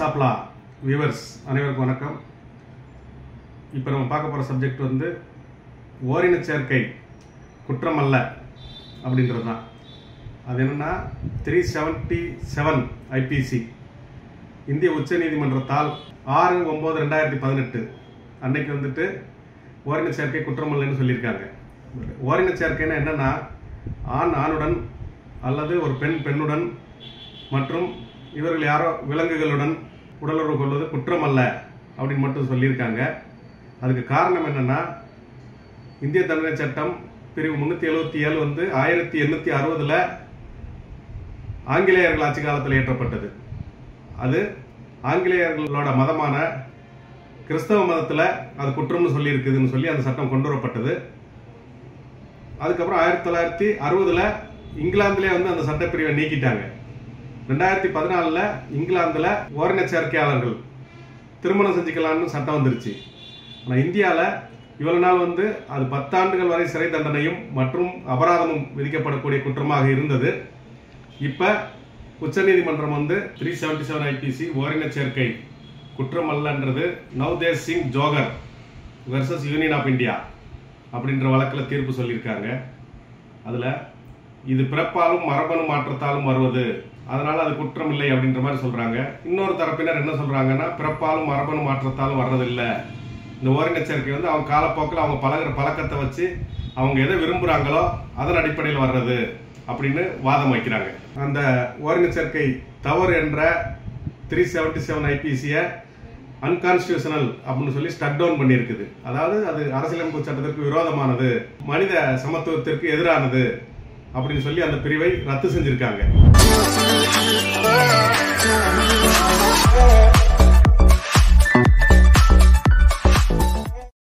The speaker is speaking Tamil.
சாப்லா வியூவர்ஸ் அனைவருக்கும் வணக்கம் இப்போ நம்ம பார்க்க போகிற சப்ஜெக்ட் வந்து ஓரின சேர்க்கை குற்றம் அல்ல அப்படின்றது தான் அது என்னன்னா த்ரீ செவன்ட்டி செவன் ஐபிசி இந்திய உச்சநீதிமன்றத்தால் ஆறு ஒம்பது ரெண்டாயிரத்தி பதினெட்டு அன்னைக்கு வந்துட்டு ஓரின சேர்க்கை குற்றமல்லன்னு சொல்லியிருக்காங்க ஓரின சேர்க்கைன்னா என்னன்னா ஆண் ஆணுடன் அல்லது ஒரு பெண் பெண்ணுடன் மற்றும் இவர்கள் யாரோ விலங்குகளுடன் உடலுறவு கொள்வது குற்றம் அல்ல அப்படின்னு மட்டும் சொல்லியிருக்காங்க அதுக்கு காரணம் என்னன்னா இந்திய தண்டனை சட்டம் பிரிவு முன்னூத்தி எழுபத்தி ஏழு வந்து ஆயிரத்தி எண்ணூத்தி அறுபதுல ஆங்கிலேயர்கள் ஆட்சி காலத்தில் இயற்றப்பட்டது அது ஆங்கிலேயர்களோட மதமான கிறிஸ்தவ மதத்துல அது குற்றம்னு சொல்லி இருக்குதுன்னு சொல்லி அந்த சட்டம் கொண்டு வரப்பட்டது அதுக்கப்புறம் ஆயிரத்தி தொள்ளாயிரத்தி அறுபதுல இங்கிலாந்துலேயே வந்து அந்த சட்டப்பிரிவை நீக்கிட்டாங்க ரெண்டாயிரத்தி பதினாலுல இங்கிலாந்துல ஓரின சேர்க்கையாளர்கள் திருமணம் செஞ்சுக்கலாம்னு சட்டம் வந்துருச்சு ஆனால் இந்தியாவில் இவ்வளவு நாள் வந்து அது பத்தாண்டுகள் வரை சிறை தண்டனையும் மற்றும் அபராதமும் விதிக்கப்படக்கூடிய குற்றமாக இருந்தது இப்ப உச்சநீதிமன்றம் வந்து த்ரீ செவன்டி செவன் ஐபிசி ஓரின சேர்க்கை குற்றம் அல்லன்றது Navtej Singh Johar versus Union of India அப்படின்ற வழக்கில் தீர்ப்பு சொல்லியிருக்காங்க அதுல இது பிறப்பாலும் மரபணு மாற்றத்தாலும் வருவது அதனால அது குற்றம் இல்லை அப்படின்ற மாதிரி சொல்றாங்க இன்னொரு தரப்பினர் என்ன சொல்றாங்கன்னா பிறப்பாலும் மரபணு மாற்றத்தாலும் வர்றதில்லை இந்த ஓரின சேர்க்கை வந்து அவங்க காலப்போக்கில் அவங்க பழகுற பழக்கத்தை வச்சு அவங்க எதை விரும்புறாங்களோ அதன் அடிப்படையில் வர்றது அப்படின்னு வாதம் வைக்கிறாங்க அந்த ஓரின சேர்க்கை தவறு என்ற த்ரீ செவன்டி செவன் ஐபிசியை அன்கான்ஸ்டியூஷனல் அப்படின்னு சொல்லி ஸ்டட் டவுன் பண்ணியிருக்குது அதாவது அது அரசியலமைப்பு சட்டத்திற்கு விரோதமானது மனித சமத்துவத்திற்கு எதிரானது அப்படின்னு சொல்லி அந்த பிரிவை ரத்து செஞ்சிருக்காங்க